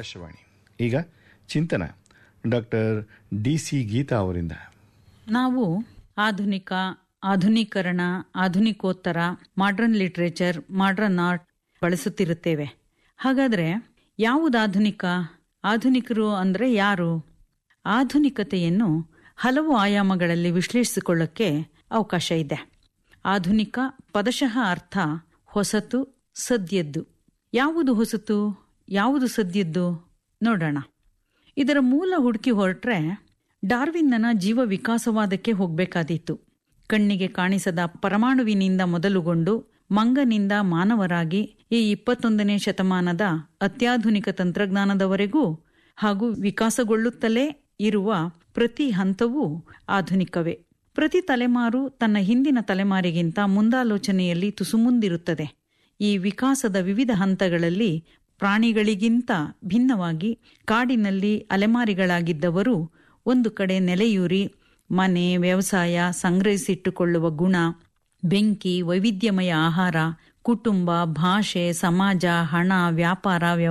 ಆಕಾಶವಾಣಿ ಈಗ ಚಿಂತನ doctor D C Geetha ಅವರಿಂದ ನಾವು ಆಧುನಿಕ ಆಧುನೀಕರಣ ಆಧುನಿಕೋತ್ತರ ಮಾಡ್ರನ್ ಲಿಟ್ರೇಚರ್ ಮಾಡ್ರನ್ ಆರ್ಟ್ ಬಳಸುತ್ತಿರುತ್ತೇವೆ ಹಾಗಾದ್ರೆ ಯಾವುದು ಆಧುನಿಕ ಆಧುನಿಕರು ಅಂದ್ರೆ ಯಾರು ಆಧುನಿಕತೆಯನ್ನು ಹಲವು ಆಯಾಮಗಳಲ್ಲಿ ವಿಶ್ಲೇಷಿಸಿಕೊಳ್ಳಕ್ಕೆ ಅವಕಾಶ ಇದೆ ಆಧುನಿಕ ಪದಶಃ ಅರ್ಥ ಹೊಸತು ಸದ್ಯದ್ದು ಯಾವುದು ಹೊಸತು ಯಾವುದು ಸದ್ಯದ್ದು ನೋಡೋಣ ಇದರ ಮೂಲ ಹುಡುಕಿ ಹೊರಟ್ರೆ ಡಾರ್ವಿನ್ನನ ಜೀವ ವಿಕಾಸವಾದಕ್ಕೆ ಹೋಗಬೇಕಾದೀತು ಕಣ್ಣಿಗೆ ಕಾಣಿಸದ ಪರಮಾಣುವಿನಿಂದ ಮೊದಲುಗೊಂಡು ಮಂಗನಿಂದ ಮಾನವರಾಗಿ ಈ ಇಪ್ಪತ್ತೊಂದನೇ ಶತಮಾನದ ಅತ್ಯಾಧುನಿಕ ತಂತ್ರಜ್ಞಾನದವರೆಗೂ ಹಾಗೂ ವಿಕಾಸಗೊಳ್ಳುತ್ತಲೇ ಇರುವ ಪ್ರತಿ ಹಂತವೂ ಆಧುನಿಕವೇ ಪ್ರತಿ ತಲೆಮಾರು ತನ್ನ ಹಿಂದಿನ ತಲೆಮಾರಿಗಿಂತ ಮುಂದಾಲೋಚನೆಯಲ್ಲಿ ತುಸುಮುಂದಿರುತ್ತದೆ ಈ ವಿಕಾಸದ ವಿವಿಧ ಹಂತಗಳಲ್ಲಿ ಪ್ರಾಣಿಗಳಿಗಿಂತ ಭಿನ್ನವಾಗಿ ಕಾಡಿನಲ್ಲಿ ಅಲೆಮಾರಿಗಳಾಗಿದ್ದವರು ಒಂದು ಕಡೆ ನೆಲೆಯೂರಿ ಮನೆ ವ್ಯವಸಾಯ ಸಂಗ್ರಹಿಸಿಟ್ಟುಕೊಳ್ಳುವ ಗುಣ ಬೆಂಕಿ ವೈವಿಧ್ಯಮಯ ಆಹಾರ ಕುಟುಂಬ ಭಾಷೆ ಸಮಾಜ ಹಣ ವ್ಯಾಪಾರ